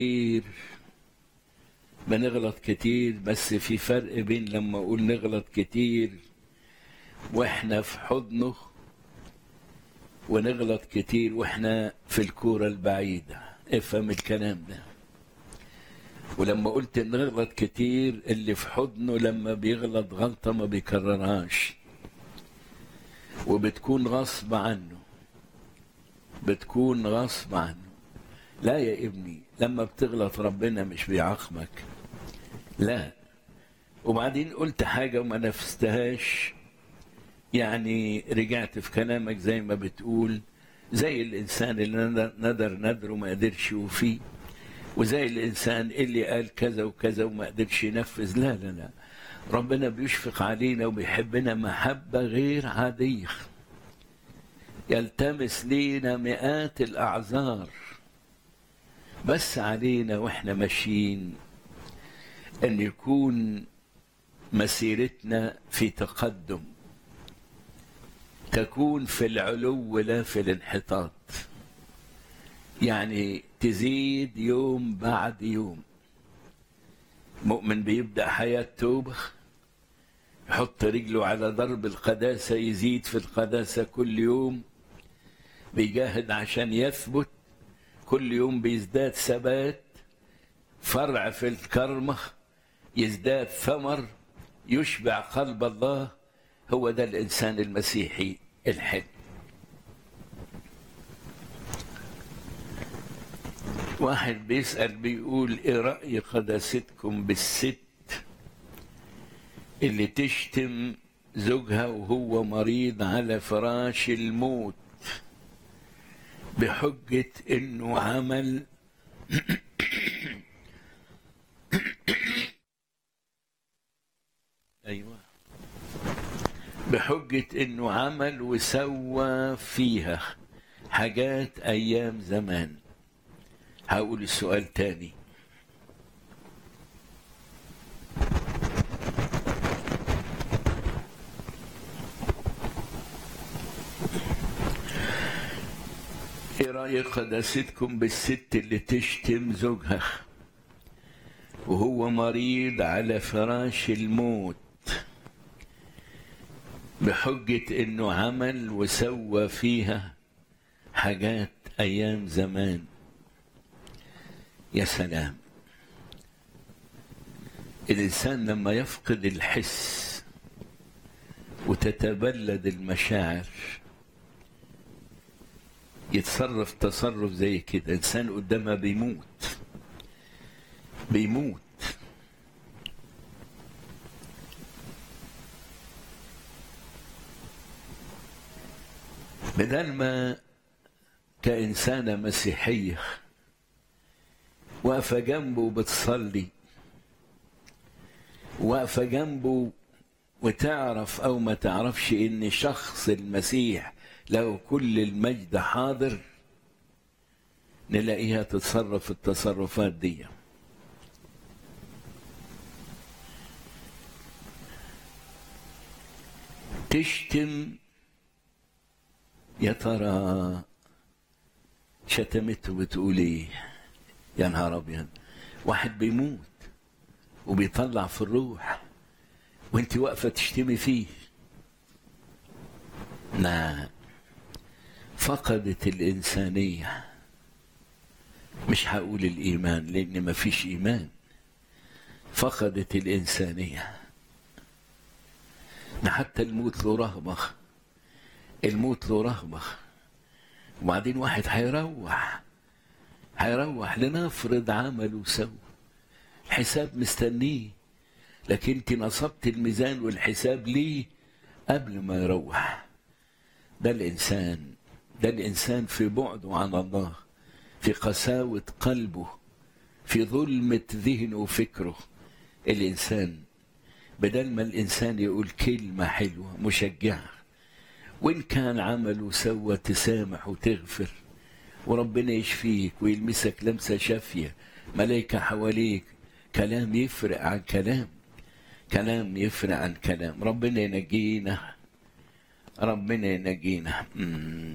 كتير بنغلط كتير بس في فرق بين لما اقول نغلط كتير واحنا في حضنه ونغلط كتير واحنا في الكورة البعيدة افهم الكلام ده ولما قلت نغلط كتير اللي في حضنه لما بيغلط غلطة ما بيكررهاش وبتكون غصب عنه بتكون غصب عنه لا يا ابني لما بتغلط ربنا مش بيعاقبك لا وبعدين قلت حاجة وما نفذتهاش يعني رجعت في كلامك زي ما بتقول زي الإنسان اللي ندر ندر وما قدرش يوفيه وزي الإنسان اللي قال كذا وكذا وما قدرش ينفذ لا لا لا ربنا بيشفق علينا وبيحبنا محبة غير عادية يلتمس لينا مئات الأعذار بس علينا واحنا ماشيين ان يكون مسيرتنا في تقدم تكون في العلو لا في الانحطاط يعني تزيد يوم بعد يوم مؤمن بيبدا حياه توبه يحط رجله على ضرب القداسه يزيد في القداسه كل يوم بيجاهد عشان يثبت كل يوم بيزداد ثبات فرع في الكرمة يزداد ثمر يشبع قلب الله هو ده الإنسان المسيحي الحلو واحد بيسأل بيقول ايه رأي قداستكم بالست اللي تشتم زوجها وهو مريض على فراش الموت بحجة انه عمل ايوه بحجة انه عمل وسوى فيها حاجات ايام زمان هقول السؤال تاني ايه رأي قداستكم بالست اللي تشتم زوجها وهو مريض على فراش الموت بحجة انه عمل وسوى فيها حاجات ايام زمان يا سلام الانسان لما يفقد الحس وتتبلد المشاعر يتصرف تصرف زي كده انسان قدامها بيموت بيموت بدل ما كإنسانة مسيحية واقفة جنبه بتصلي واقفة جنبه وتعرف أو ما تعرفش إن شخص المسيح له كل المجد حاضر نلاقيها تتصرف التصرفات دي تشتم يا ترى شتمته بتقول ايه يا نهار ابيض واحد بيموت وبيطلع في الروح وانت واقفه تشتمي فيه نعم فقدت الإنسانية مش هقول الإيمان لأن ما فيش إيمان فقدت الإنسانية حتى الموت له رهبة الموت له رهبة وبعدين واحد هيروح هيروح لنفرض عمل وسوى الحساب مستنيه لكن انت نصبت الميزان والحساب ليه قبل ما يروح ده الإنسان ده الإنسان في بعده عن الله في قساوة قلبه في ظلمة ذهنه وفكره الإنسان بدل ما الإنسان يقول كلمة حلوة مشجعة وإن كان عمل وسوى تسامح وتغفر وربنا يشفيك ويلمسك لمسة شافية ملايكة حواليك كلام يفرق عن كلام كلام يفرق عن كلام ربنا ينجينا ربنا ينجينا